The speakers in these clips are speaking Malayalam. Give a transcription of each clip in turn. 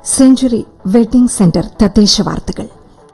സെഞ്ചുറി വെഡിംഗ് സെന്റർ തദ്ദേശ വാർത്തകൾ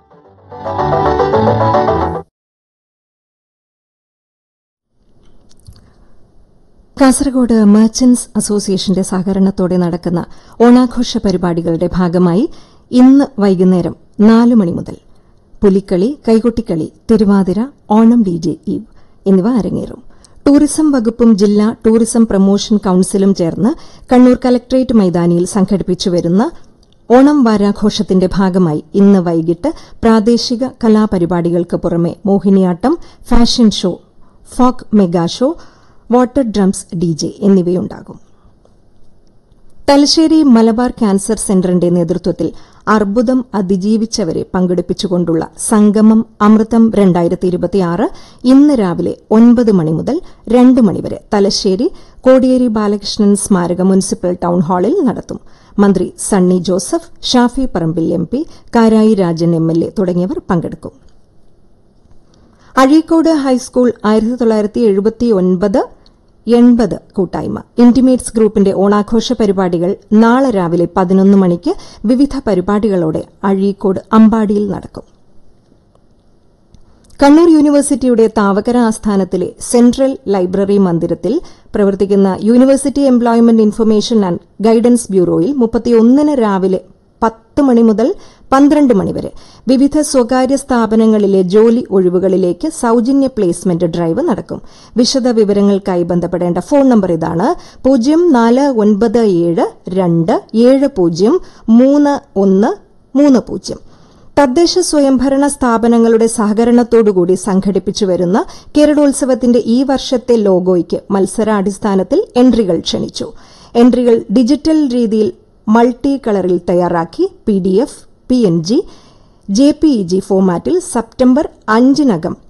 കാസർഗോഡ് മെർച്ചന്റ്സ് അസോസിയേഷന്റെ സഹകരണത്തോടെ നടക്കുന്ന ഓണാഘോഷ പരിപാടികളുടെ ഭാഗമായി ഇന്ന് വൈകുന്നേരം നാല് മണി മുതൽ Pulikali Kaikottikali Thiruvathira Onam D J eve എന്നിവ അരങ്ങേറും ടൂറിസം വകുപ്പും ജില്ലാ ടൂറിസം പ്രമോഷൻ കൌൺസിലും ചേർന്ന് കണ്ണൂർ കലക്ട്രേറ്റ് മൈതാനിയിൽ സംഘടിപ്പിച്ചുവരുന്ന ഓണം വാരാഘോഷത്തിന്റെ ഭാഗമായി ഇന്ന് വൈകിട്ട് പ്രാദേശിക കലാപരിപാടികൾക്ക് പുറമെ Mohiniyattam fashion show folk mega show water drums D J എന്നിവയുണ്ടാകും തലശ്ശേരി മലബാർ ക്യാൻസർ സെന്ററിന്റെ നേതൃത്വത്തിൽ അർബുദം അതിജീവിച്ചവരെ പങ്കെടുപ്പിച്ചുകൊണ്ടുള്ള സംഗമം അമൃതം രണ്ടായിരത്തി ഇരുപത്തിയാറ് ഇന്ന് രാവിലെ ഒൻപത് മണി മുതൽ രണ്ട് മണിവരെ തലശ്ശേരി കോടിയേരി ബാലകൃഷ്ണൻ സ്മാരക മുനിസിപ്പൽ ടൌൺ ഹാളിൽ നടത്തും മന്ത്രി Sunny Joseph Shafi Parambil M P Karayi Rajan M L A തുടങ്ങിയവർ പങ്കെടുക്കും അഴീക്കോട് ഹൈസ്കൂൾ ആയിരത്തി തൊള്ളായിരത്തി എഴുപത്തിയൊൻപത് എൺപത് കൂട്ടായ്മ ഇന്റിമേറ്റ്സ് ഗ്രൂപ്പിന്റെ ഓണാഘോഷ പരിപാടികൾ നാളെ രാവിലെ പതിനൊന്ന് മണിക്ക് വിവിധ പരിപാടികളോടെ അഴീക്കോട് അമ്പാടിയിൽ നടക്കും കണ്ണൂർ യൂണിവേഴ്സിറ്റിയുടെ താവക്കര ആസ്ഥാനത്തിലെ സെൻട്രൽ ലൈബ്രറി മന്ദിരത്തിൽ പ്രവർത്തിക്കുന്ന university employment information and guidance ബ്യൂറോയിൽ മുപ്പത്തിയൊന്നിന് രാവിലെ പത്ത് മണി മുതൽ പന്ത്രണ്ട് മണിവരെ വിവിധ സ്വകാര്യ സ്ഥാപനങ്ങളിലെ ജോലി ഒഴിവുകളിലേക്ക് സൌജന്യ പ്ലേസ്മെന്റ് ഡ്രൈവ് നടക്കും വിശദ വിവരങ്ങൾക്കായി ബന്ധപ്പെടേണ്ട ഫോൺ നമ്പർ ഇതാണ് പൂജ്യം നാല് ഒൻപത് ഏഴ് രണ്ട് ഏഴ് പൂജ്യം മൂന്ന് ഒന്ന് മൂന്ന് പൂജ്യം തദ്ദേശ സ്വയംഭരണ സ്ഥാപനങ്ങളുടെ സഹകരണത്തോടുകൂടി സംഘടിപ്പിച്ചുവരുന്ന കേരളോത്സവത്തിന്റെ ഈ വർഷത്തെ ലോഗോയ്ക്ക് മത്സരാടിസ്ഥാനത്തിൽ എൻട്രികൾ ക്ഷണിച്ചു എൻട്രികൾ ഡിജിറ്റൽ രീതിയിൽ മൾട്ടി കളറിൽ തയ്യാറാക്കി P D F P N G J P E G ഫോമാറ്റിൽ സെപ്റ്റംബർ അഞ്ചിനകം